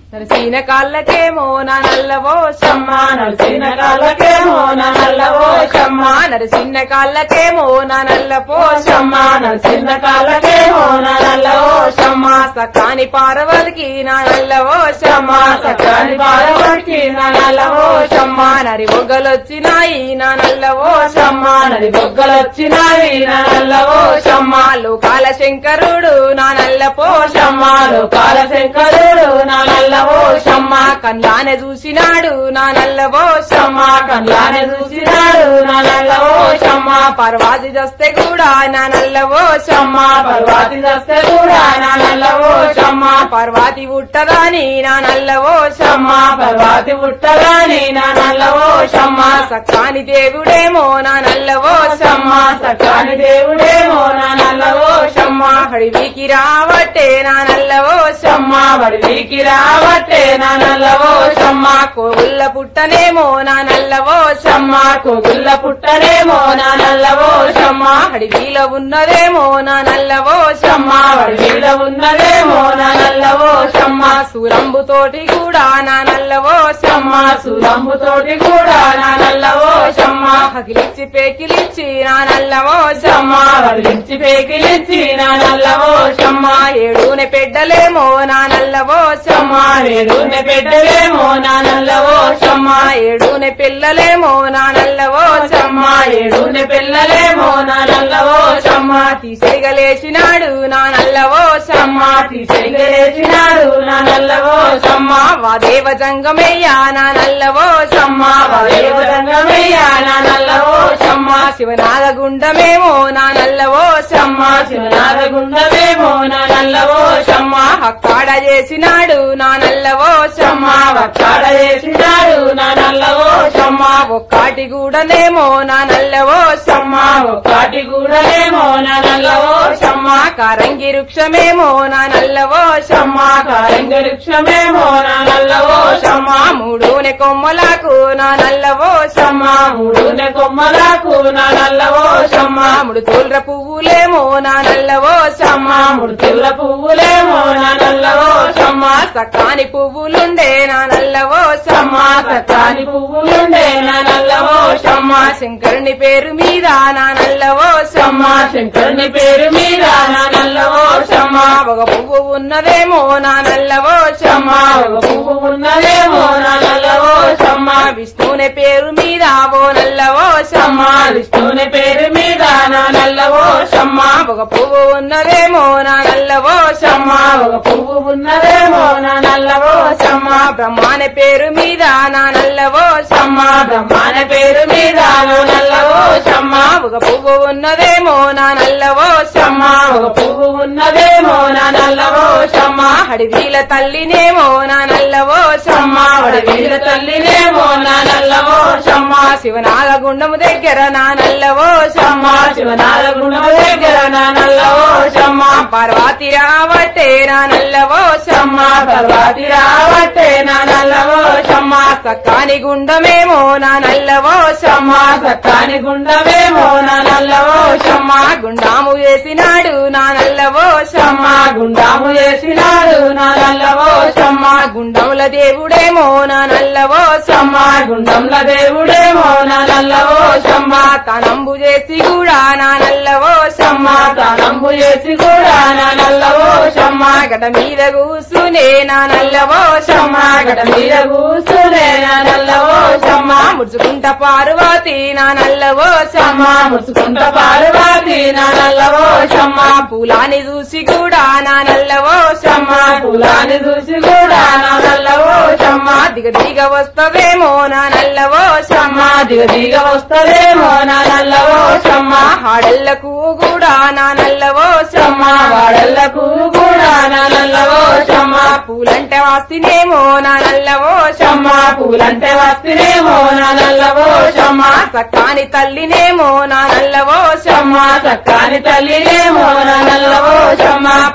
నరసీన కాళ్ళకేమో నా నల్లవో షమ్మ నడిచిన కాళ్ళకేమో నా నల్లవో షమ్మ నరసిన్న కాళ్ళకేమో నా నల్ల పోషమ్మ నడిచిన కాళ్ళకేమో నా నల్లవో షమ్మ సకాని పార్వతికి నా నల్లవో షమ్మ సకాని పార్వతికి నా నల్లవో షమ్మ నరి ఒగ్గలొచ్చినాయి నా నల్లవో షమ్మ నది బొగ్గలొచ్చినాయి నా నల్లవో షమ్మ లోకాల శంకరుడు నా నల్ల పోషమ్మ లోకాల శంకరుడు నా నల్లవో షమ్మ కన్నానే చూసినాడు నా నల్లవో షమ్మ కళ్ళానే చూసినాడు నా నల్లవో షమ్మ పర్వాది చస్తే కూడా నా నల్లవో షమ్మ పర్వాతి దస్తే కూడా నా నల్లవో షమ్మ పర్వాతి ఉట్టదాని నా నల్లవో షమ్మ పర్వాతి పుట్టగాని నా నల్లవో షమ్మ సక్కాని దేవుడేమో నా నల్లవో షమ్మ సకాని దేవుడేమో నా నల్లవో షమ్మ హడివికి రావట్టే నా నల్లవో షమ్మ బడికి రావట్టే నా నల్లవో షమ్మ కోగుల్ల పుట్టనేమో నా నల్లవో షమ్మ కోగుల్ల పుట్టనేమో నా నల్లవో షమ్మ హడివిలో ఉన్నదేమో నా నల్లవో షమ్మ వాడి మీద ఉన్నదేమో నా నల్లవో షమ్మ సూరంబు తోటి కూడా నా నల్లవో షమ్మ సురంబు తోటి కూడా నా నల్లవో షమ్మ హకిలిచ్చి పేకిలిచ్చి నా నల్లవో షమ్మ వదిలించి పేకిలించి నా నల్లవో షమ్మ ఏడునే పెడ్డలేమో నా నల్లవో షమ్మ రేడునే పెట్టలేమో నా నల్లవో షమ్మ ఏడునే పిల్లలేమో నా నల్లవో షమ్మ ఏడునే పిల్లలేమో నా నల్లవో షమ్మ తీసేగలేసినాడు నా నల్లవో షమ్మ తీసేసినాడు నా నల్లవో షమ్మ వాదేవ జంగమయ్యా నా నల్లవో షమ్మ దేవరంగమయ్యా నా నల్లవో షమ్మ శివనాగ గుండమేమో నా నల్లవో షమ్మ శివనాథ గుండమేమో నా నల్లవో షమ్మ హక్కాడ చేసినాడు నా నల్లవో షమ్మ వక్కాడ చేసినాడు నా నల్లవో షమ్మ ఒక్కాటి గూడనేమో నా నల్లవో షమ్మ ఒక్కటి కూడానేమో నా నల్లవో షమ్మ కారంగి వృక్షమేమో నా నల్లవో షమ్మ కారంగ వృక్షమేమో నా నల్లవో షమ్మ మూడునే కొమ్మలకు నా నల్లవో షమ్మ మూడునే కొమ్మలకు నా నల్లవో షమ్మ ముడు తోల్ర పువ్వులేమో నా నల్లవో షమ్మ ముడుతుల్ల పువ్వులేమో నా నల్లవో షమ్మ సకాని పువ్వులుండే నా నల్లవో షమ్మ సత్తాని పువ్వులుండే నా నల్లవో షమ్మ శంకరుని పేరు మీద నా నల్లవో షమ్మ శంకరుని పేరు మీద నా నల్లవో షమ్మ ఒక పువ్వు ఉన్నదేమో నా నల్లవో షమ్మ ఒక పువ్వు ఉన్నదేమో నా నల్లవో షమ్మ విష్ణుని పేరు మీద ఓ నల్లవో షమ్మ విష్ణుని పేరు మీద నా నల్లవో షమ్మ ఒక పువ్వు ఉన్నదేమో నా నల్లవో షమ్మ ఒక పువ్వు ఉన్నదేమో నా నల్లవో షమ్మ బ్రహ్మాని పేరు మీద నా నల్లవో షమ్మ బ్రహ్మాన పేరు మీద నా నల్లవో షమ్మ ఒక పువ్వు ఉన్నదేమో నా నల్లవో షమ్మ ఒక పువ్వు ఉన్నదేమో నా నల్లవో షమ్మ హడివీల తల్లినేమో నా నల్లవో షమ్మ వడవీల తల్లినేమో నా నల్లవో షమ్మ శివనాగ గుండము దగ్గర నా నల్లవో షమ్మ శివనాథ గుణము దగ్గర నా నల్లవో షమ్మ పార్వతి రావట్టే నా నల్లవో షమ్మ పర్వాతి రావట్టే నా నల్లవో షమ్మ సక్కాని గుండమేమో నా నల్లవో షమ్మ సత్తాని గుండమేమో నా నల్లవో షమ్మ గుండాము వేసినాడు నా నల్లవో షమ్మ గుండాము చేసినాడు నా నల్లవో షమ్మ గుండముల దేవుడేమో నా నల్లవో షమ్మ గుండంల దేవుడేమో నా నల్లవో షమ్మ తనంబు చేసి కూడా నా నల్లవో షమ్మ తానంబు చేసి కూడా నా నల్లవో షమ్మ గట మీద కూసునే నా నల్లవో షమ్మ గట మీద కూసునే నా నల్లవో షమ్మ ముడుచుకుంట పార్వతి నా నల్లవో షమ్మ ముసుకుంట పార్వతి నా నల్లవో షమ్మ పూలాని చూసి కూడా నా నల్లవో షమ్మ కులాన్ని చూసి కూడా నా నల్లవో షమ్మ దిగ దిగ వస్తవేమో నా నల్లవో షమ్మ దిగ దిగ వస్తదేమో నా నల్లవో షమ్మ హాడళ్లకు కూడా నా నల్లవో షమ్మ వాడళ్లకు కూడా నా నల్లవో షమ్మ పూలంటే వాస్తినేమో నా నల్లవో షమ్మ పూలంటే వస్తేనేమో నా నల్లవో షమ్మ సక్కాని తల్లినేమో నా నల్లవో షమ్మ సక్కాని తల్లినేమో నా నల్లవో షమ్మ పువ్వులు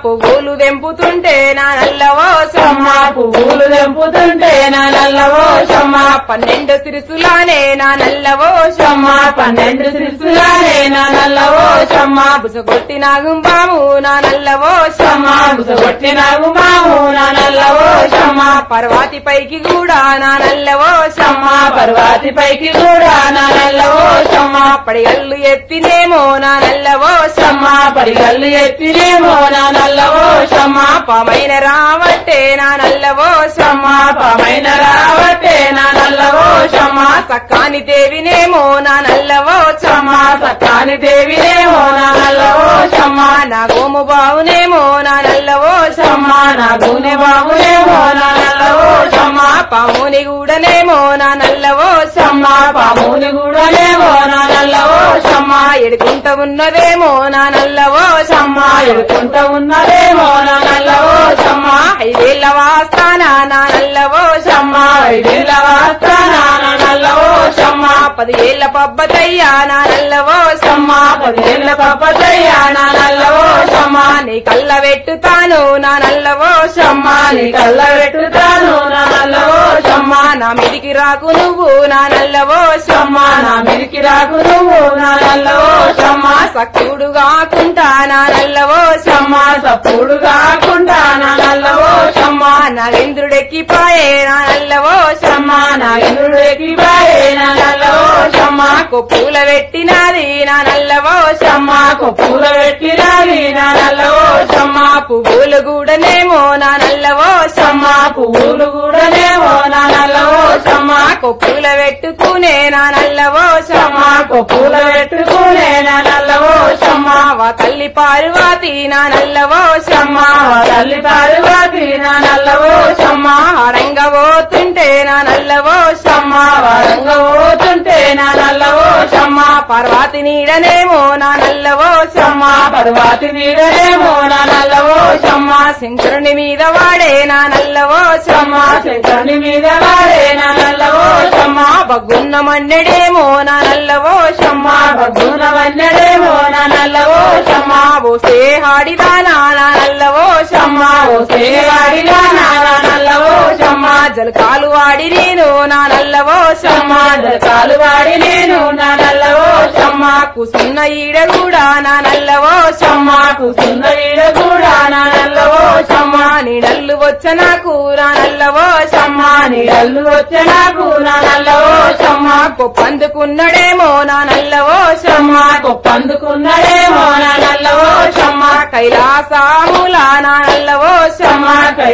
పువ్వులు తెంపుతుంటే నా నల్లవో షమ్మ పువ్వులు తెంపుతుంటే నా నల్లవో షమ్మ పన్నెండు సిరుసులానే నా నల్లవో షమ్మ పన్నెండు శిశులానే నా నల్లవో షమ్మ బుసగొట్టి నాగుంబాము నా నల్లవో షమ్మ బుసగొట్టి నాగు మాము నా నల్లవో షమ్మ పర్వాతి పైకి కూడా నా నల్లవో షమ్మ పర్వాతి పైకి కూడా నా నల్లవో షమ్మ పడిగల్లు ఎత్తినేమో నా నల్లవో షమ్మ పరిగల్లు ఎత్తినేమో నా నల్లవో షమ్మ పామైన రావట్టే నా నల్లవో షమ్మ పమైన రావటే నా నల్లవో షమ్మ సక్కాని దేవినేమో నా నల్లవో షమ్మ సత్తాని దేవినేమో నా నల్లవో షమ్మ నా గోము బావునేమో నా నల్లవో షమ్మ నా గునె బాబునేమో నా నల్లవో షమ్మ పాముని గూడనేమో నా నల్లవో షమ్మ పాముని కూడానేమో నా నల్లవో షమ్మ ఎడుకుంట ఉన్నదేమో నా నల్లవో షమ్మ ఎడుకుంటూ ఉన్నదేమో నా నల్లవో షమ్మ ఐదేళ్ల వాస్తాన నా నల్లవో షమ్మ ఐదేళ్ళ వాస్తానా నా నల్లవో షమ్మ పది ఏళ్ల పబ్బతయ్యా నా నల్లవో షమ్మ పదేళ్ళ పప్పదయ్యా నా నల్లవో షమ్మ నీ కళ్ళ పెట్టుతాను నా నల్లవో షమ్మ నీ కళ్ళ పెట్టుతాను నా నల్లవో షమ్మ నా మీదికి రాకు నువ్వు నా నల్లవో షమ్మ నా మిరికి రాకు నువ్వు నా నల్లవో షమ్మ సఖ్యుడు కాకుండా నా నల్లవో షమ్మ సప్పుడు కాకుండా నా నల్లవో షమ్మ నరేంద్రుడెక్కిపాయే నా నల్లవో షమ్మ నా ఇంద్రుడికి బాయే నా నల్లవో షమ్మ కొప్పుల పెట్టినది నా నల్లవో షమ్మ కొప్పుల పెట్టినది నా నల్లవో షమ్మ పువ్వులు కూడానేమో నా నల్లవో షమ్మ పువ్వులు కూడానేమో నా నల్లవో షమ్మ కొప్పుల పెట్టుకునే నా నల్లవో షమ్మ కొప్పుల పెట్టుకునే నా నల్లవో షమ్మ వా తల్లి పార్వతి నా నల్లవో షమ్మ తల్లి పార్వతి నా నల్లవో షమ్మ ఆడంగ పోతుంటే నా నల్లవో షమ్మ వరంగ పోతుంటే నా నల్లవో షమ్మ పార్వతి నీడనేమో నా నల్లవో షమ్మ పర్వాతి నీడనేమో నా నల్లవో షమ్మ శంకరుని మీద వాడే నా నల్లవో షమ్మ శంకరుని మీద వాడే నా నల్లవో షమ్మ బగ్గున్న మన్నెడేమో నా నల్లవో షమ్మ బగ్గున వన్నడేమో నా నల్లవో షమ్మ ఓసే హాడిదానా నా నల్లవో షమ్మ ఓ సేవాడిగా నా నల్లవో షమ్మ జలకాలు వాడి నేను నా నల్లవో షమ్మ కాలు వాడి నేను నా నల్లవో షమ్మ కూసున్న ఈడ కూడా నా నల్లవో షమ్మ కూసున్న ఈడ కూడా నా నల్లవో షమ్మ నీడల్లు వచ్చ నాకు నా నల్లవో షమ్మ నీడల్లు వచ్చే నాకు నా నల్లవో షమ్మ కొప్పందుకున్నడేమో నా నల్లవో షమ్మ గొప్పందుకున్నడేమో నా నల్లవో షమ్మ కైలాసాముల నా నల్లవో షమ్మ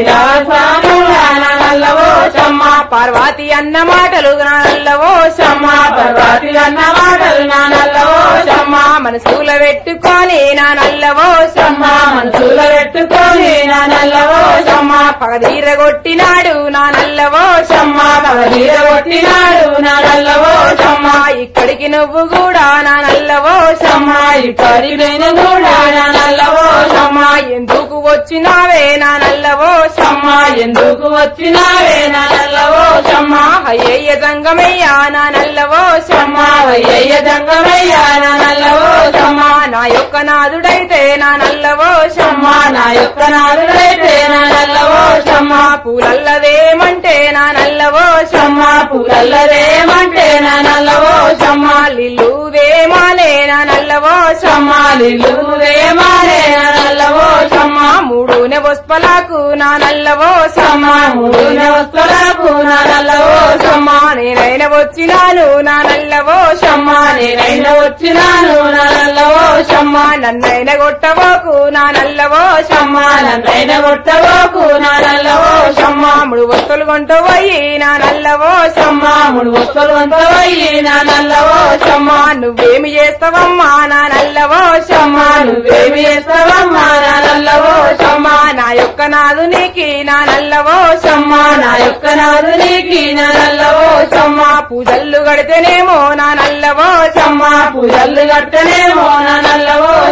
కైలాసముల నా నల్లవో షమ్మ పార్వతి అన్న మాటలు నా నల్లవో షమ్మ పర్వతి అన్న మాటలు నా నల్లవో షమ్మ మనసుల పెట్టుకొని నా నల్లవో షమ్మ మనసుల పెట్టుకొని నా నల్లవో షమ్మ పగదీర కొట్టినాడు నా నల్లవో షమ్మ పగదీర కొట్టినాడు నా నల్లవో షమ్మ ఇక్కడికి నువ్వు కూడా నా నల్లవో షమ్మ ఇప్పటి నేను కూడా నా నల్లవో షమ్మ ఎందుకు వచ్చినావే నా నల్లవో షమ్మ ఎందుకు వచ్చినావే నా నల్లవో షమ్మ అయ్యయ్య జంగమయ్యా నా నల్లవో షమ్మ వయ్యయ్య దంగమయ్యా నా నల్లవో షమ్మ నా యొక్క నాదుడైతే నా నల్లవో షమ్మ నా యొక్క నాలుగైతే నా నల్లవో షమ్మ పూలల్లదేమంటే నా నల్లవో షమ్మ పూలల్లదేమంటే నా నల్లవో షమ్మ లిల్లుదేమాలే నా నల్లవో షమ్మ నిల్లుదేమానే నా నల్లవో షమ్మ మూడునే పుష్పలకు నా నల్లవో షమ్మ మూడున వస్తువులకు నా నల్లవో షమ్మ నేనైన వచ్చినాను నా నల్లవో షమ్మ నేనైన వచ్చినాను నా నల్లవో షమ్మ నన్నైన కొట్టబోకు నా నల్లవో షమ్మ నన్నైన కొట్టబోకు నా నల్లవో షమ్మ మూడు వస్తువులు కొంటూ పోయి నా నల్లవో షమ్మ మూడు వస్తువులు వంతవయ్యి నా నల్లవో షమ్మ నువ్వేమి చేస్తావమ్మా నా నల్లవో షమ్మ నువ్వేమి చేస్తావమ్మా నా నల్లవో షమ్మ నా యొక్క నాదునికి నా నల్లవో షమ్మ నా యొక్క నాదునికి నా నల్లవో షమ్మ పూజల్లు గడితేనేమో నా నల్లవో షమ్మ పూజలు కట్టనేమో నా నల్లవో షమ్మ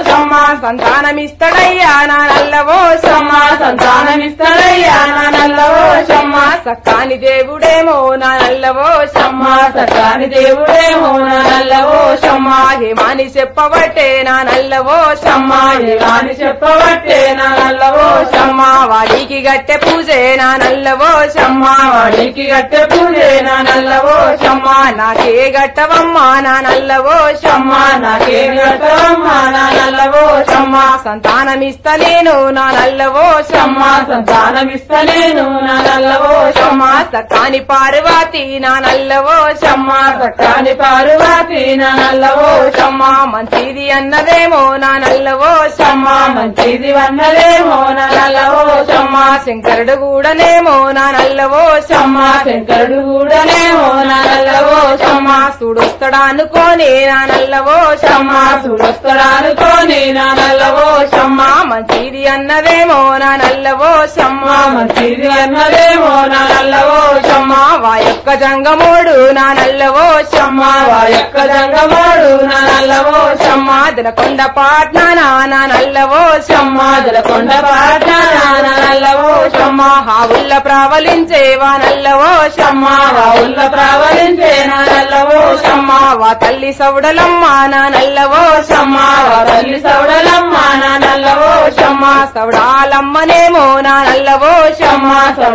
సంతానమిస్తడయ్యా నా నల్లవో షమ్మ సంతానమిస్తాడయ్యా నా నల్లవో షమ్మ సక్కాని దేవుడేమో నా నల్లవో షమ్మ సకాని దేవుడేమో నా నల్లవో షమ్మ హేమాని చెప్పబట్టే నా నల్లవో షమ్మ ఏలాని చెప్పబట్టే నా నల్లవో షమ్మ వాడికి గట్టె పూజే నా నల్లవో షమ్మ వాడికి గట్టె పూజే నా నల్లవో షమ్మ నాకే గట్టవమ్మా నా నల్లవో షమ్మ నాకే గట్టవమ్మ నా నల్లవో షమ్మ సంతానమిస్తలేను నా నల్లవో షమ్మ సంతానమిస్తలేను నా నల్లవో షమ్మ సక్కాని పార్వతి నా నల్లవో షమ్మ సకాని పార్వతి నా నల్లవో షమ్మ మంచిది అన్నదేమో నా నల్లవో షమ్మ మంచిది వన్నలేమో నా నల్లవో షమ్మ శంకరుడు కూడానేమో నా నల్లవో షమ్మ శంకరుడు కూడానేమో నా నల్లవో షమ్మ సుడుస్తాడా అనుకోని నా నల్లవో షమ్మ సుడొస్తాడనుకోని నా నల్లవో షమ్మ మంచిది అన్నదేమో నా నల్లవో షమ్మ మంచిది అన్నదేమో నా నల్లవో షమ్మ వా యొక్క జంగమోడు నా నల్లవో షమ్మ వా యొక్క జంగమాడు నా నల్లవో షమ్మ దినకొండ పాట్నా నా నల్లవో షమ్మ జలకొండ పాట నా నల్లవో షమ్మ హావుల్ల ప్రావలించేవా నల్లవో షమ్మ రావుల్ల ప్రావలించే నా నల్లవో షమ్మ వా తల్లి సౌడలమ్మ నా నల్లవో షమ్మ వా తల్లి సౌడలమ్మ నా నల్లవో షమ్మ సౌడాలమ్మనేమో నా నల్లవో షమ్మ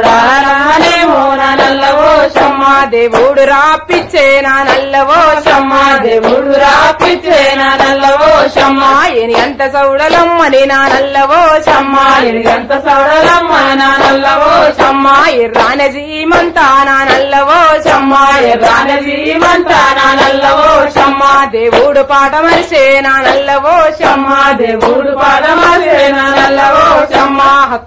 సౌడాలనేమో నా నల్లవో షమ్మ దేవుడు రాపిచ్చే నా నల్లవో షమ్మ దేవుడు రాపిచ్చే నా నల్లవో షమ్మ ఎని అంత సౌడలమ్మని నా నల్లవో షమ్మ ఎంత సౌడలమ్మ నా నల్లవో షమ్మ ఎర్రాన జీమంతా నా నల్లవో షమ్మ ఎర్రాన జీవంతా నా నల్లవో షమ్మ దేవుడు పాట మరిసే నా నల్లవో షమ్మ దేవుడు పాదమాసే నా నల్లవో షమ్మ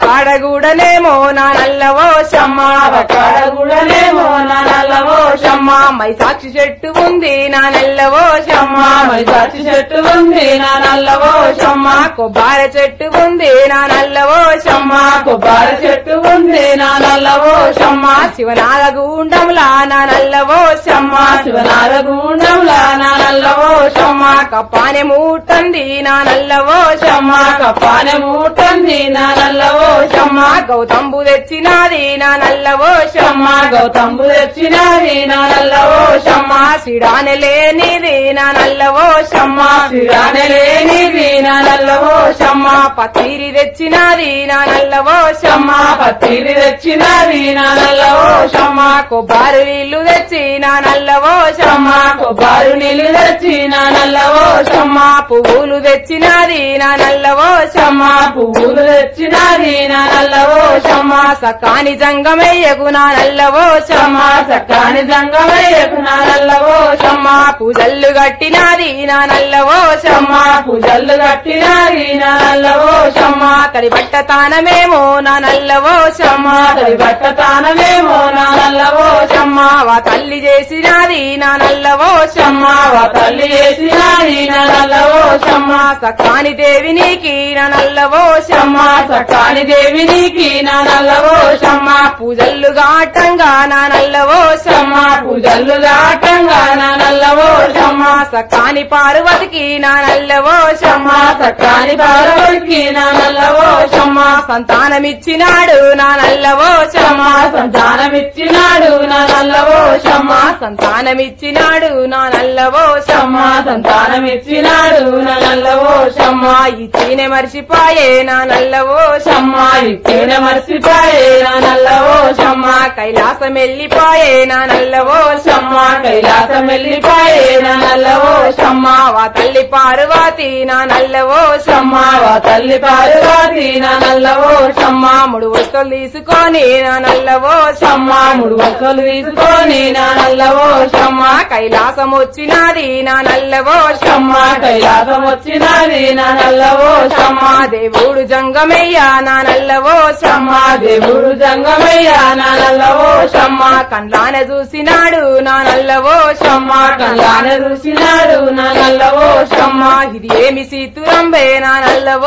కాడగూడనేమో నా నల్లవో షమ్మ కాడగుడనేమో నా నల్లవో షమ్మ మై సాక్షి చెట్టు ఉంది నా నల్లవో షమ్మ మైసాచి చెట్టు ఉంది నా నల్లవో షమ్మ కొబ్బరి చెట్టు ఉంది నా నల్లవో షమ్మ కొబ్బరి చెట్టు ఉంది నా నల్లవో షమ్మ శివనాగ గుండంలా నా నల్లవో షమ్మ శివనార గుండంలా నా నల్లవో షమ్మ కప్పానే మూటంది నా నల్లవో షమ్మ కప్పానే మూటంది నా నల్లవో షమ్మ గౌతంబు తెచ్చినాది నా నల్లవో షమ్మ గౌతంబు తెచ్చినది నా నల్లవో షమ్మ సిడానే లేనిది నా నల్లవో షమ్మ శిరానే లేనిది నా నల్లవో షమ్మ పత్తిరి తెచ్చినాది నా నల్లవో షమ్మ పత్తిరి తెచ్చినది నా నల్లవో షమ్మ కొబ్బరి నీళ్లు తెచ్చి నా నల్లవో షమ్మ కొబ్బరి నీళ్ళు తెచ్చి నా నల్లవో షమ్మ పువ్వులు తెచ్చినాది నా నల్లవో షమ్మ పువ్వులు తెచ్చినది నా నల్లవో షమ్మ సకాని జంగమయ్యకు నా నల్లవో షమ్మ చక్కాని జంగమయ్యకు నా నల్లవో షమ్మ పూజల్లు గట్టినాది నా నల్లవో షమ్మ పూజలు కట్టినది నా నల్లవో షమ్మ తడి బట్ట తానమేమో నా నల్లవో షమ్మ తడి బట్ట తానమేమో నా నల్లవో షమ్మ వా తల్లి చేసినాది నా నల్లవో షమ్మ వా తల్లి చేసినది నా నల్లవో షమ్మ సకాని దేవి నీకి నా నల్లవో షమ్మ సకాని దేవి నీకి నా నల్లవో షమ్మ పూజల్లు గాటంగా నా నల్లవో షమ్మ పూజలు దాటంగా నా నల్లవో షమ్మ సకాని పార్వతికి నా నల్లవో షమ్మ సకాని పార్వతికి నా నల్లవో షమ్మ సంతానమిచ్చినాడు నా నల్లవో షమ్మ సంతానమిచ్చినాడు నా నల్లవో షమ్మ సంతానమిచ్చినాడు నా నల్లవో షమ్మ సంతానమిచ్చినాడు నా నల్లవో షమ్మ ఇచ్చిన మర్చిపోయే నా నల్లవో షమ్మ ఇచ్చిన మర్చిపోయే నా నల్లవో షమ్మ కైలాసం వెళ్ళిపోయే నా నల్లవో షమ్మ కైలాసం వెళ్ళిపోయే నా నల్లవో షమ్మ వా తల్లి పార్వతి నా నల్లవో షమ్మ వా తల్లి పార్వతి నా నల్లవో షమ్మ మూడు వస్తువులు తీసుకొని నా నల్లవో షమ్మ మూడు వక్కలు తీసుకొని నా నల్లవో షమ్మ కైలాసం వచ్చినది నా నల్లవో షమ్మ కైలాసం వచ్చినది నా నల్లవో షమ్మ దేవుడు జంగమయ్య నా నల్లవో షమ్మ దేవుడు జంగమయ్య నా నల్లవో షమ్మ కండ్లానే చూసినాడు నా నల్లవో షమ్మ కళ్ళాన చూసినాడు నా నల్లవో షమ్మ ఇది ఏమి సీతురంబే నా నల్లవో షమ్మ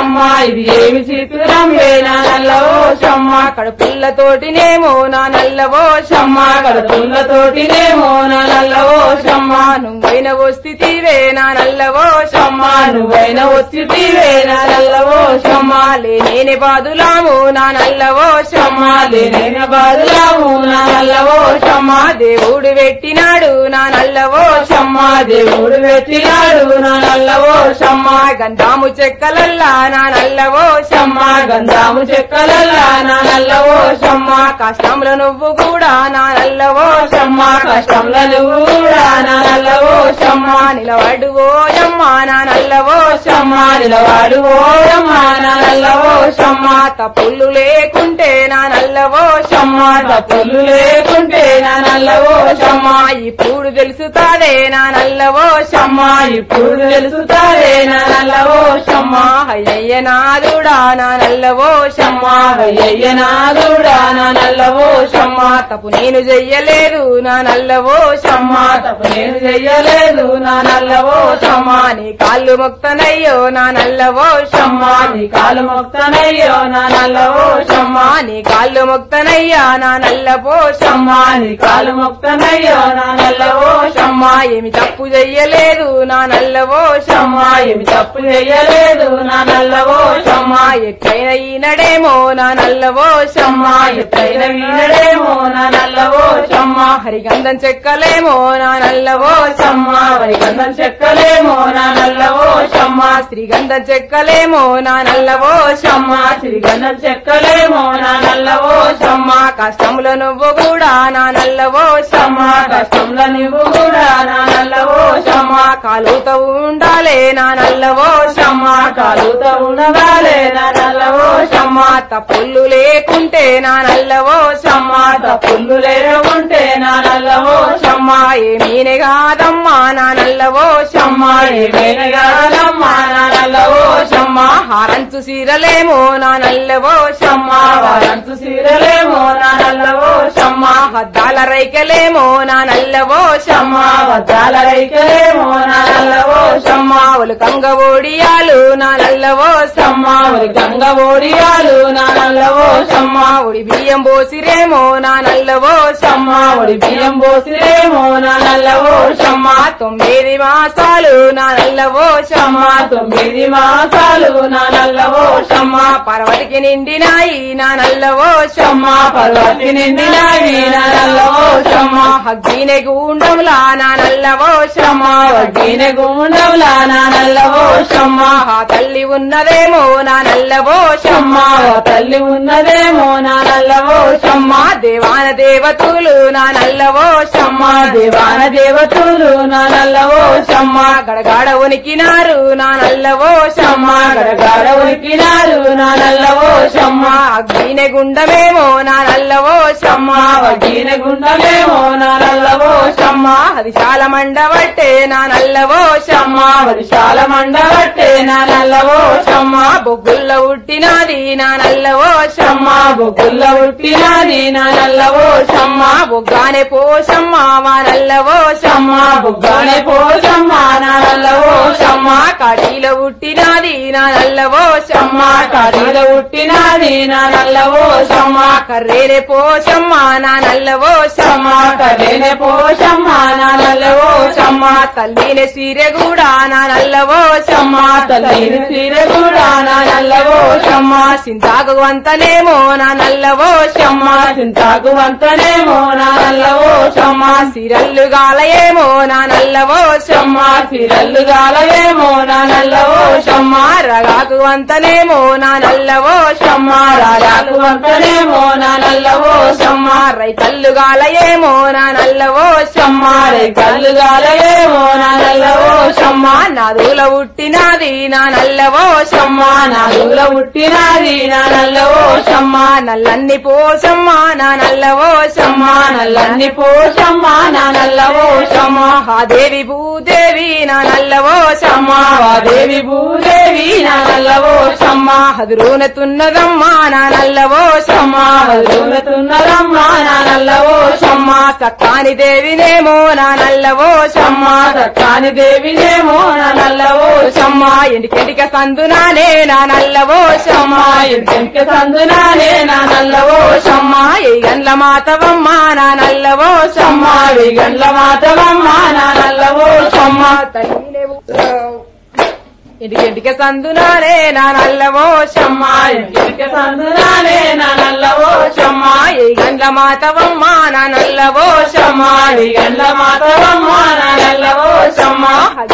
షమ్మ ఇది ఏమి చిత్రమే నా నల్లవో షమ్మ కడుపుల్లతోటినేమో నా నల్లవో షమ్మ కడుపులతోటినేమో నా నల్లవో షమ్మ నువ్వైన వస్థితివే నా నల్లవో షమ్మ నువ్వైన వచ్చితివే నా నల్లవో షమ్మ నేనే బాదులాము నా నల్లవో షమ్మ లేనైన బాధలాము నా నల్లవో షమ్మ దేవుడు పెట్టినాడు నా నల్లవో షమ్మ దేవుడు పెట్టినాడు నా నల్లవో షమ్మ గంధాము చెక్కలల్లా నా నల్లవో షమ్మ గంధాము చెక్కలల్లా నా నల్లవో షమ్మ కష్టంలో నువ్వు కూడా నా నల్లవో షమ్మ కష్టంలో నువ్వు కూడా నా నల్లవో షమ్మ నిలబడు ఓయమ్మ నా నల్లవో షమ్మ నిలవాడు ఓయమ్మ నా నల్లవో షమ్మ తప్పులు లేకుంటే నా నల్లవో షమ్మ తప్పులు లేకుంటే నా నల్లవో షమ్మ ఇప్పుడు తెలుసుతాదే నా నల్లవో షమ్మ ఇప్పుడు తెలుసుతారే నా నల్లవో షమ్మ అయ్యయ్య నాదుడా నా నల్లవో షమ్మ అయ్యయ్య నాదుడా నా నల్లవో షమ్మ తప్పు నేను చెయ్యలేదు నా నల్లవో షమ్మ తప్పు నేను చెయ్యలేదు నా నల్లవో షమ్మ నీ కాళ్ళు మొక్తనయ్యో నా నల్లవో షమ్మ నీ కాలు మొక్తనయ్యో నా నల్లవో షమ్మ నీ కాళ్ళు మొక్తనయ్యా నా నల్లవో షమ్మ నీ కాలు మొక్తనయ్యో నా నల్లవో షమ్మ ఏమి తప్పు చెయ్యలేదు నా నల్లవో షమ్మ ఏమి తప్పు చెయ్యలేదు నా నల్లవో షమ్మ ఎట్లయిన ఈనడేమో నా నల్లవో షమ్మ ఎత్తైన వీడేమో నా నల్లవో షమ్మ హరిగంధం చెక్కలేమో నా నల్లవో షమ్మ వరిగంధం చెక్కలేమో నా నల్లవో షమ్మ శ్రీగంధం చెక్కలేమో నా నల్లవో షమ్మ సిరిగంధం చెక్కలేమో నా నల్లవో షమ్మ కష్టంలో నువ్వు కూడా నా నల్లవో షమ్మ కష్టంలో నువ్వు కూడా నా నల్లవో షమ్మ కాలుతో ఉండాలే నా నల్లవో షమ్మ కాలుతో ఉన్నదాలే నా నల్లవో షమ్మ తప్పులు లేకుంటే నా నల్లవో షమ్మ తప్పులు లేకుంటే నా నల్లవో షమ్మ ఏమీనే కాదమ్మా నా నల్లవో షమ్మ ఏమైనగానమ్మా నా నల్లవో షమ్మ హారంచు సీరలేమో నా నల్లవో షమ్మ వారంతు సీరలేమో నా నల్లవో షమ్మ హద్దాల రైకలేమో నా నల్లవో షమ్మ వద్దాల రైకలేమో నా నల్లవో షమ్మ ఒలుకంగ ఓడియాలు నా నల్లవో షమ్మ ఒరి గంగ ఓడియాలు నా నల్లవో షమ్మ ఒడి బియ్యం పోసిరేమో నా నల్లవో షమ్మ ఒడి బియ్యం పోసిరేమో నా నల్లవో షమ్మ తొమ్మిది మాసాలు నా నల్లవో షమ్మ తొమ్మిది మాసాలు నా నల్లవో షమ్మ పర్వతికి నిండినాయి నా నల్లవో షమ్మ పర్వతి నిండినాయి నా నల్లవో షమ్మ హగ్గినే గుండంలా నా నల్లవో షమ్మ వడ్డీన గుండంలా నా నల్లవో షమ్మ ఆ తల్లి ఉన్నదేమో నా నల్లవో షమ్మ ఓ తల్లి ఉన్నదేమో నా నల్లవో షమ్మ దేవాన దేవతలు నా నల్లవో షమ్మ దేవాన దేవతలు నా నల్లవో షమ్మ గడగాడ ఉనికినారు నా నల్లవో షమ్మ గడగాడ ఉరికినారు నా నల్లవో షమ్మ అగ్గినే గుండమేమో నా నల్లవో షమ్మ వడ్డీన గుండమేమో నా నల్లవో షమ్మ అది చాలా మండబట్టే నా నల్లవో షమ్మ వరిశాల మండబట్టే నా నల్లవో షమ్మ బొగ్గుల్లో ఉట్టినాది నా నల్లవో షమ్మ బొగ్గుల్ల ఉట్టినాది నా నల్లవో షమ్మ బొగ్గానే పోషమ్మ మా నల్లవో షమ్మ బుగ్గానే పోషమ్మ నా నల్లవో షమ్మ కడీలో ఉట్టినాది నా నల్లవో షమ్మ కరీల ఉట్టినాది నా నల్లవో షమ్మ కర్రేరే పోషమ్మ నా నల్లవో షమ్మ కరేనే పోషమ్మ నా నల్లవో షమ్మ తల్లినే సీరె కూడా నా నల్లవో షమ్మ తల్లిని సీర కూడా నా నల్లవో షమ్మ సింతాకు అంతనేమో నా నల్లవో షమ్మ చింతాకు వంతనేమో నా నల్లవో షమ్మ సిరల్లు గాలయేమో నా నల్లవో షమ్మ సిరల్లు గాలవేమో నా నల్లవో షమ్మ రగాకు అంతనేమో నా నల్లవో షమ్మ రాజాకు వంతనేమో నా నల్లవో షమ్మ రైతల్లు గాలయేమో నా నల్లవో షమ్మ రేకల్లు గాలవేమో నా నల్లవో షమ్మ నదుల ఉట్టినాది నా నల్లవో షమ్మ నాలుగుల పుట్టినాది నా నల్లవో షమ్మ నల్లన్ని పోషమ్మ నా నల్లవో షమ్మ నల్లన్ని పోషమ్మ నా నల్లవో షమ్మ ఆ దేవి భూదేవి నా నల్లవో షమ్మ వాదేవి భూదేవి నా నల్లవో షమ్మ హదురునతున్నదమ్మా నా నల్లవో షమ్మ వదులుతున్నదమ్మ నా నల్లవో షమ్మ సక్కాని దేవినేమో నా నల్లవో షమ్మ దక్కాని దేవినేమో నా నల్లవో షమ్మ షమ్మ ఇంటికెంటిక సందునానే నా నల్లవో షమ్మ ఇంటికి సందునానే నా నల్లవో షమ్మ ఈ గండ్ల మాతవమ్మ నా నల్లవో షమ్మ గండ్ల మాతవమ్మ నా నల్లవో షమ్మ ఇంటికెంటిక సందునానే నా నల్లవో షమ్మ ఇంటికి సందునానే నా నల్లవో షమ్మ ఈ గండ్ల మాతవమ్మ నా నల్లవో షమ్మ గండ్ల మాతవమ్మ నా నల్లవో షమ్మ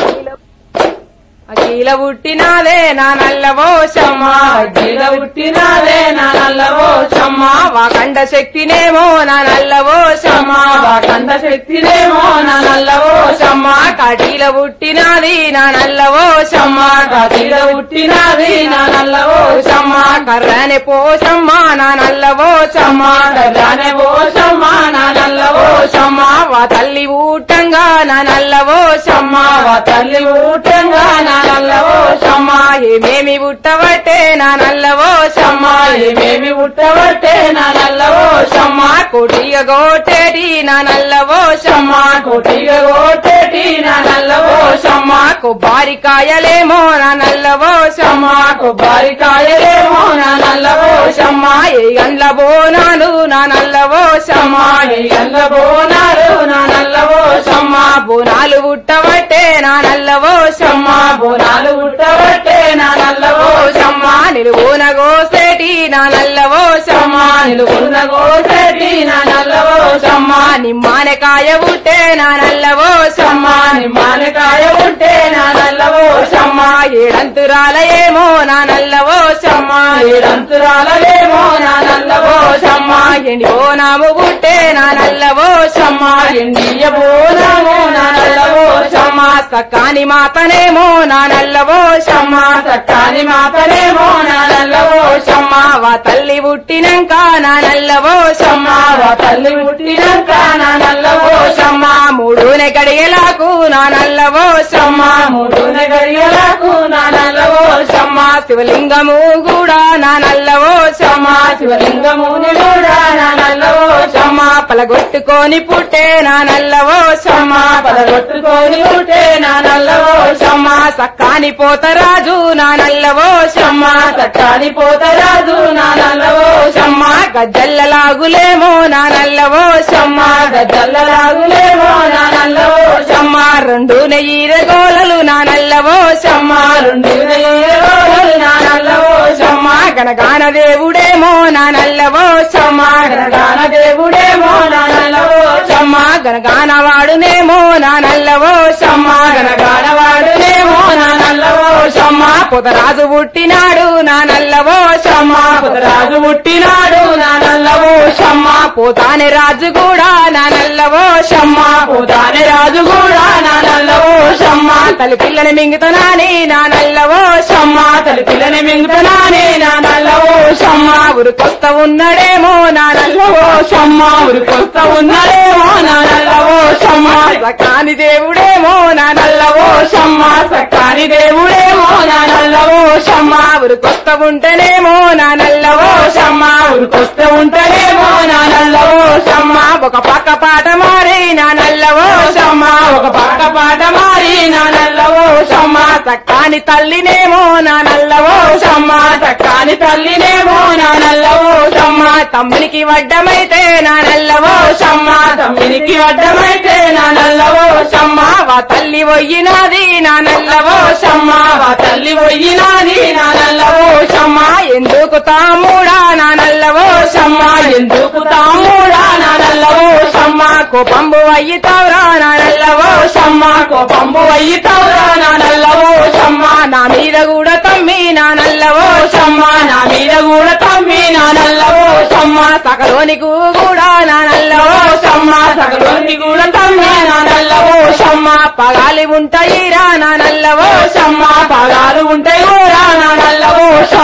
అఖిల పుట్టినాదే నా నల్లవో షమ్మ గీల పుట్టినాదే నా నల్లవో షమ్మ వాకండ శక్తినేమో నా నల్లవో షమ్మ కంద శక్తినేమో నా నల్లవో షమ్మ కటీల పుట్టినాది నా నల్లవో షమ్మ గీల పుట్టినాది నా నల్లవో షమ్మ కర్రని పోషమ్మ నా నల్లవో షమ్మ రానే పోషమ్మ నా నల్లవో షమ్మ వా తల్లి ఊటంగా నా నల్లవో షమ్మ వా తల్లి ఊటంగా నా నల్లవో షమ్మ ఏమేమి పుట్టవట్టే నా నల్లవో షమ్మ ఏమేమి పుట్టబట్టే నా నల్లవో షమ్మ కోటిగ గోటేటి నా నల్లవో షమ్మ కోటిగా కోటేటి నా నల్లవో షమ్మ కొబ్బరికాయలేమో నా నల్లవో షమ్మ కొబ్బరికాయలేమో నా నల్లవో షమ్మ ఏ గండ్ల బోనాలు నా నల్లవో షమ్మ ఎల్ల బోనాలు నా నల్లవో షమ్మ బోనాలు పుట్టవట్టే నా నల్లవో షమ్మ బోనాలు పుట్టబట్టే నా నల్లవో షమ్మ నిలువున గోసేటి నా నల్లవో షమ్మ నిలుగున్న గోసెటి నా నల్లవో షమ్మ నిమ్మానకాయ పుట్టే నా నల్లవో షమ్మ నిమ్మానకాయ ఉంటే నా నల్లవో షమ్మ ఏడంతురాలయేమో నా నల్లవో షమ్మ ఏడంతురాలలేమో నా నల్లవో షమ్మ ఎండివో నాము పుట్టే నా నల్లవో షమ్మ ఎండియ బోనమో నా నల్లవో షమ్మ సకాని మాతనేమో నా నల్లవో షమ్మ సక్కాని మాతనేమో నా నల్లవో షమ్మ వా తల్లి పుట్టినంక నా నల్లవో షమ్మ వా తల్లి పుట్టినాక నా నల్లవో షమ్మ మూడునే గడియలకు నా నల్లవో షమ్మ మూడున గడియలకు నా నల్లవో షమ్మ శివలింగము కూడా నా నల్లవో షమ్మ శివలింగముని కూడా నా నల్లవో షమ్మ పలగొట్టుకొని పుట్టే నా నల్లవో షమ్మ పదగొట్టుకొని ఉంటే నా నల్లవో షమ్మ సక్కాని పోతరాజు నా నల్లవో షమ్మ సక్కాని పోతరాజు నా నల్లవో షమ్మ గజ్జల్లలాగులేమో నా నల్లవో షమ్మ గద్దల్లలాగులేమో నా నల్లవో షమ్మ రెండు నెయ్యిర గోలలు నా నల్లవో షమ్మ రెండు నెయ్యరోలు నా నల్లవో షమ్మ గణగాన దేవుడేమో నా నల్లవో షమ్మ గణగాన దేవుడేమో నా నల్లవో షమ్మ గణగాన వాడునేమో నా నల్లవో షమ్మ గణగాన వాడునేమో నా నల్లవో షమ్మ పొదరాజు పుట్టినాడు నా నల్లవో షమ్మ రాజు పుట్టినాడు నా నల్లవో షమ్మ పోతానే రాజు కూడా నా నల్లవో షమ్మ పోతానే రాజు కూడా నా నల్లవో షమ్మ తల్లి పిల్లని మింగుతున్నాని నా నల్లవో షమ్మ తల్లి పిల్లని మింగుతున్నానే నా నల్లవో షమ్మ ఉరికొస్త ఉన్నడేమో నా నల్లవో షమ్మ ఉరికొస్త ఉన్నదేమో నా నల్లవో షమ్మ సకాని దేవుడేమో నా నల్లవో షమ్మ సక్కాని దేవుడేమో నా నల్లవో షమ్మ ఉరికొస్త ఉంటేనేమో నా నల్లవో షమ్మ ఉరికొస్తే ఉంటేనేమో నా నల్లవో షమ్మ ఒక పక్క పాట మారి నా నల్లవో షమ్మ ఒక పాట పాట మారి నా నల్లవో షమ్మ సక్కాని తల్లినేమో నా నల్లవో షమ్మ సక్కాని తల్లినేమో నా నల్లవో షమ్మ తమ్మునికి వడ్డమైతే నా నల్లవో షమ్మ తమ్మినికి అడ్డమైతే నా నల్లవో షమ్మ వా తల్లి వయ్యినాది నా నల్లవో షమ్మ వా తల్లి పోయినాది నా నల్లవో షమ్మ ఎందుకు తాముడా నా నల్లవో షమ్మ ఎందుకు తాముడా నా నల్లవో షమ్మ కోపంబు అయ్యితావురా నా నల్లవో షమ్మ కోపంబు అయ్యితావురా నా నల్లవో షమ్మ నా మీద కూడా తమ్మి నా నల్లవో షమ్మ నా మీద కూడా తమ్మి నా నల్లవో షమ్మ సకలోనికి కూడా నా నల్లవో షమ్మ సగలోని కూడా తమ్మి నా నల్లవో షమ్మ పగాలి ఉంటాయిరా నా నల్లవో షమ్మ పగాలు ఉంటే కూడా నా నల్లవో షమ్మ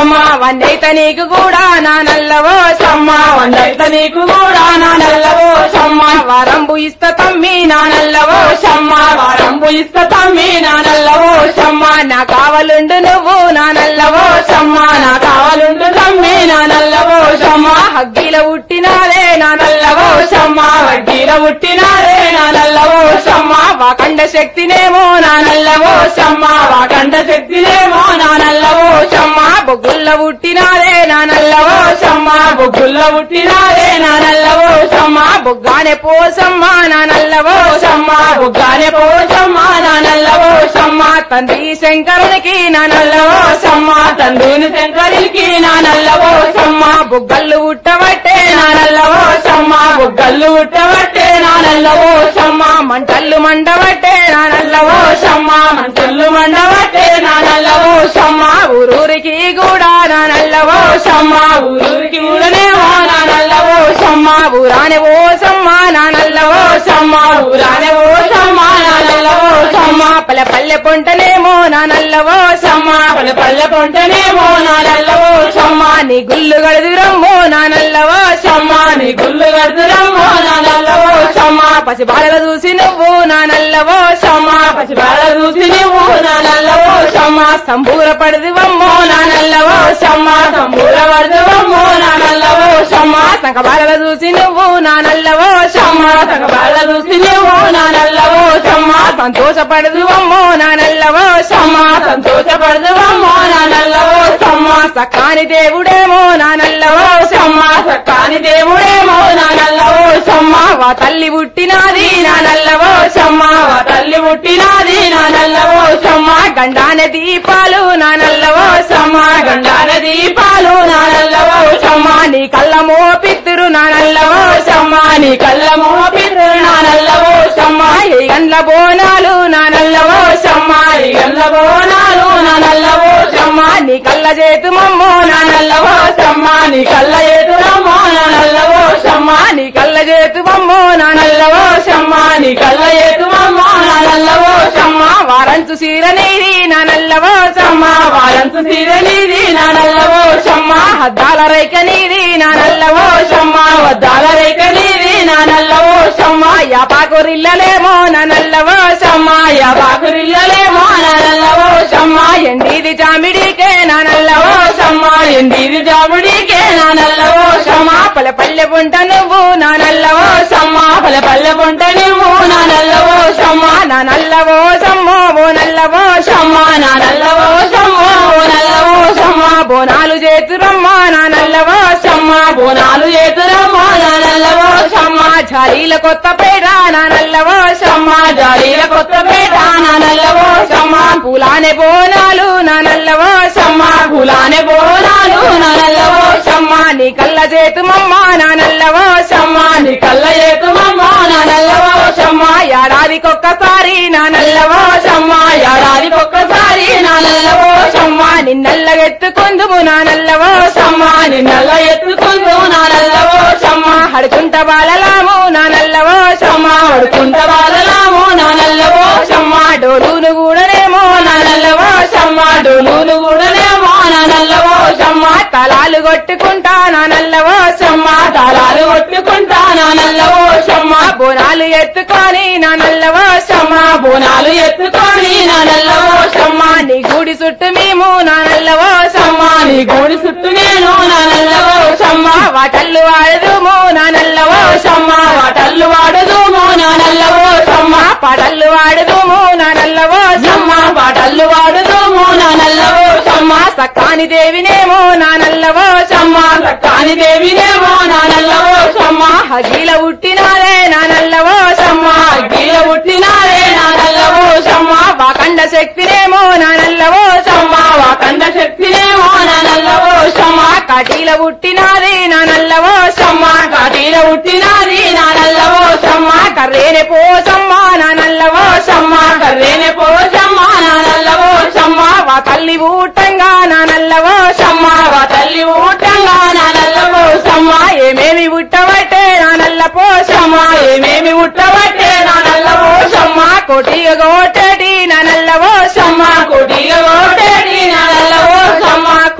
వన్నైత నీకు కూడా నా నల్లవో సమ్మ వందైత నీకు కూడా నా నల్లవో సమ్మ వరంబు ఇస్త తమ్మి నా నల్లవో సమ్మ వారంబు ఇస్త తమ్మి నా నల్లవో సమ్మ నా కావలుండు నువ్వు నా నల్లవో సమ్మ నా కావాలుంటు తమ్మి నా నల్లవో సమ్మ హగ్గిల ఉట్టినారే నా నల్లవో నల్లవో సమ్మ వడ్డీల పుట్టినారే నా నల్లవో సమ్మ వాకండ శక్తినేమో నా నల్లవో సమ్మ వాకండ శక్తినేమో నా నల్లవో సమ్మ బొగ్గుల్ల ఉట్టినారే నా నల్లవో సమ్మ బొగ్గుల్ల పుట్టినారే నా నల్లవో సమ్మ బొగ్గానే పోసమ్మ నా నల్లవో సమ్మ బుగ్గానే పోసమ్మ నా నల్లవో సమ్మ తండ్రి శంకరునికి నా నల్లవో సమ్మ తండ్రిని శంకరికి నా నల్లవో సమ్మ బొగ్గళ్ళు ఉట్టబట్టే నా నల్లవో సమ్మ బుగ్గల్లు ఉట్టబట్టే నా నల్లవో సమ్మ మంటల్లు మండబట్టే నా నల్లవో ఓ సమ్మ మంచులు మండబట్టే నా నల్లవో సమ్మ ఊరూరికి కూడా నా నల్లవో ఓ సమ్మ ఊరికి ఊరనేమో నా నల్లవో సమ్మ ఊరానే ఓసమ్మ నా నల్లవో ఓ సమ్మ ఊరానే ఓ సమ్మ నా నల్లవో సమ్మ పల్లె పల్లె పొంటనేమో నా నల్లవో సమ్మ పల్లె పల్లె పొంటనేమో నా నల్లవో సమ్మ నీ గుళ్ళు గడుదురమ్మో నా నల్లవో సమ్మ నీ గుళ్ళు కడుతురమ్మో నా నల్లవో సమ్మ పసి బాలల చూసి నువ్వు నా నల్లవో సమ్మ పసిబాల చూసి నువ్వు నా నల్లవో సమ్మ సంబూర పడదువమ్మో నా నల్లవో సమ్మ సంబూర వర్ధవమ్మో నా నల్లవో సమ్మ సంక బాలల చూసి నువ్వు నా నల్లవో సమ్మ సగబాల చూసి నువ్వు నా నల్లవో సమ్మ సంతోషపడదువమ్మో నా నల్లవో సమ్మ సంతోషపడదువమ్మో నా నల్లవో సమ్మ సకాని దేవుడేమో నా నల్లవో సమ్మ సక్కాని దేవుడేమో నా నల్లవో సమ్మ వా తల్లి పుట్టినాది నా నల్లవో సమ్మ వా తల్లి పుట్టినాది నా నల్లవో సమ్మ గండాన దీపాలు నా నల్లవో సమ్మ గండాల దీపాలు నా నల్లవో సమ్మ నీ కళ్ళ మోపిత్తురు నా నల్లవో సమ్మ నీ కళ్ళ మోపిరు నా నల్లవో సమ్మ ఈ గండ్ల బోనాలు నా నల్లవో సమ్మ ఈ గల్ల బోనాలు నా నల్లవో సమ్మ నీ కళ్ళ చేతు మమ్మో నా నల్లవో సమ్మ నీ కళ్ళ ఎదురమ్మో నా నల్లవో సమ్మ నీ కళ్ళ చేతు మమ్మో నా నల్లవో సమ్మ నీ కళ్ళ ఎదురమ్మో నా నల్లవో సమ్మ వారంచు సీర నీది నా నల్లవో సమ్మ వారంతు సీరనిది నా నల్లవో సమ్మ హద్దాల రైక నీది నా నల్లవో సమ్మ వద్దాల రేఖ నీది నా నల్లవో సమ్మ యాపాకురిల్లలేమో నా నల్లవో సమ్మ యాబాకురిల్లలేమో నా నల్లవో సమ్మ ఎండిది చామిడికే నా నల్లవో ఓ సమ్మ ఎండిది జాముడికే నా నల్లవో సమ్మ పల్లె పల్లె పుంట నువ్వు నా నల్లవో ఓ సమ్మ పల్లె పల్లె పొంట నువ్వు నా నల్లవో సమ్మ నా నల్లవో సమ్మో ఓ నల్లవో సమ్మ నా నల్లవో సమ్మ ఓ నల్లవో సమ్మ బోనాలు చేతురమ్మా నా నల్లవో సమ్మ బోనాలు చేతురమ్మో నా నల్లవో సమ్మ జాలీల కొత్త పేట నా నల్లవో సమ్మ జాలీల కొత్త పేట నా నల్లవో సమ్మ పూలానే బోనాలు నా నల్లవో సమ్మ గులానే బోనాలు నా నల్లవో సమ్మ నీ కళ్ళ చేతుమమ్మ నా నల్లవో సమ్మ నీ కళ్ళ ఏతుమమ్మ నా నల్లవో సమ్మ ఏడాదికొక్కసారి నా నల్లవో సమ్మ ఏడాదికి ఒక్కసారి నా నల్లవో సమ్మ నిన్నల్లగెత్తుకుందుము నా నల్లవో సమ్మ నిన్నల్ల ఎత్తుకుంటూ నా నల్లవో సమ్మ హడుకుంట బాలలాము నా నల్లవో సమ్మ వడుకుంట బాలలాము నా నల్లవో సమ్మ డోలును కూడానేమో నా నల్లవో సమ్మ డోలులు కూడానేమో నా నల్లవో సమ్మ తలాలు కొట్టుకుంటా నా నల్లవో సమ్మ తాళాలు కొట్టుకుంటా నా నల్లవో సమ్మ బోనాలు ఎత్తుకొని నా నల్లవో సమ్మ బోనాలు ఎత్తుకొని నా నల్లవో సమ్మ నీ గుడి చుట్టూ మేము నా నల్లవో సమ్మ నీ గోడి చుట్టూ నేను నా నల్లవో సమ్మ వాటల్లు ఆడదుము నా నల్లవో సమ్మ వాటల్లు వాడదుము నా నల్లవో సమ్మ పాటల్లు ఆడదుము నా నల్లవో సమ్మ పాటల్లు వాడదుము నా నల్లవో సమ్మ సక్కాని దేవినేమో నా నల్లవో సమ్మ సక్కాని దేవినేమో నా నల్లవో సమ్మ హగీల ఉట్టినారే నా నల్లవో సమ్మ గీల పుట్టినారే నా నల్లవో సమ్మ వాకండ శక్తినేమో నా నల్లవో సమ్మ వాకండ శక్తినేమో నా నల్లవో సమ్మ కటీల పుట్టినాది నా నల్లవో సమ్మ కాటీల పుట్టినాది నా నల్లవో సమ్మ కర్రేనే పోసమ్మ నా నల్లవో సమ్మ కర్రేనే పోసమ్మ నా నల్లవో సమ్మ వా తల్లి ఊటంగా నా నల్లవో సమ్మ వా తల్లి ఊటంగా నా నల్లవో సమ్మ ఏమేమి ఉట్టబట్టే నా నల్ల పోసమ్మ సమ్మ ఏమేమి ఉట్టబట్టే నా నల్లవో సమ్మ కోటిగా గోటటి నా నల్లవో సమ్మ కొడిగా ఓటేడి నా నల్లవో సమ్మ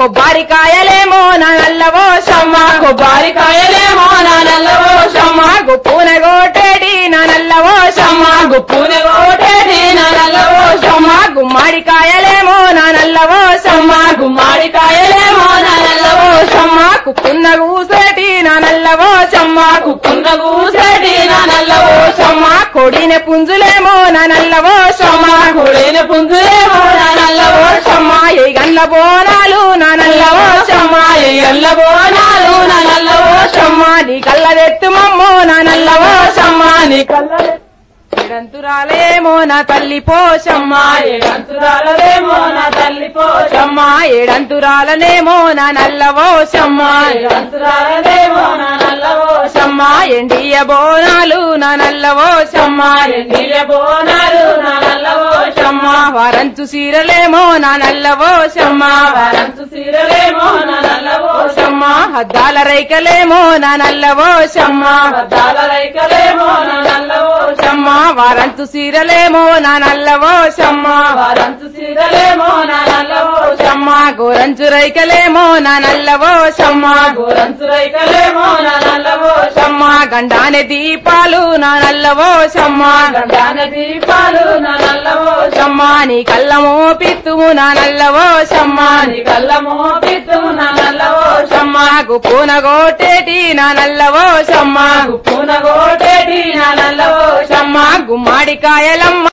కొబ్బరికాయలేమో నా నల్లవో షమ్మ కొబ్బరికాయలేమో నా నల్లవో షమ్మ గుప్పున గోటేటి నా నల్లవో షమ్మ గుప్పుని కోటేటి నా నల్లవో షమ్మ గుమ్మడికాయలేమో నా నల్లవో షమ్మ గుమ్మడికాయలేమో నా నల్లవో షమ్మ కుక్కున్న కూసేటి నా నల్లవో షమ్మ కుక్కున్న కూసేటి నా నల్లవో షమ్మ కొడిన పుంజులేమో నా నల్లవో షమ్మ కొడిన పుంజులేమో నా నల్లవో షమ్మ ఏ గండ్ల బోనాలు నా నల్లవో షమ్మ ఎల్ల బోనాలు నా నల్లవో షమ్మ నీ కళ్ళదెత్తు మమ్మో నా నల్లవో షమ్మ నీ కళ్ళ ఏడంతురాలేమో నా తల్లి పోషమ్మ ఏడంతురాలదేమో నా తల్లి పోషమ్మ షమ్మ ఏడంతురాలనేమో నా నల్లవో షమ్మ ఏడంతురాలదేమో నా నల్లవో షమ్మ ఎండియ బోనాలు నా నల్లవో షమ్మ ఎండియ బోనాలు నా నల్లవో షమ్మ వరంచు సీరలేమో నా నల్లవో షమ్మ వరంతు సీరలేమో నా నల్లవో షమ్మ హద్దాల రైకలేమో నా నల్లవో షమ్మ పద్దాల రైకలేమో నా నల్లవో షమ్మ వరంచు సీరలేమో నా నల్లవో షమ్మ వరంతు సీరలేమో నా నల్లవో షమ్మ గోరంచు రైకలేమో నా నల్లవో షమ్మ గోరంతు రైకలేమో నా నల్లవో షమ్మ గండానే దీపాలు నా నల్లవో షమ్మ గండాన దీపాలు నా నల్లవో షమ్మ నీ కళ్ళమో పిత్తుము నా నల్లవో షమ్మ నీ కళ్ళ మోపిత్తు నా నల్లవో షమ్మ గుప్పున గోటేటి నా నల్లవో షమ్మ పూనగోటేటి నా నల్లవో షమ్మ గుమ్మడికాయలమ్మ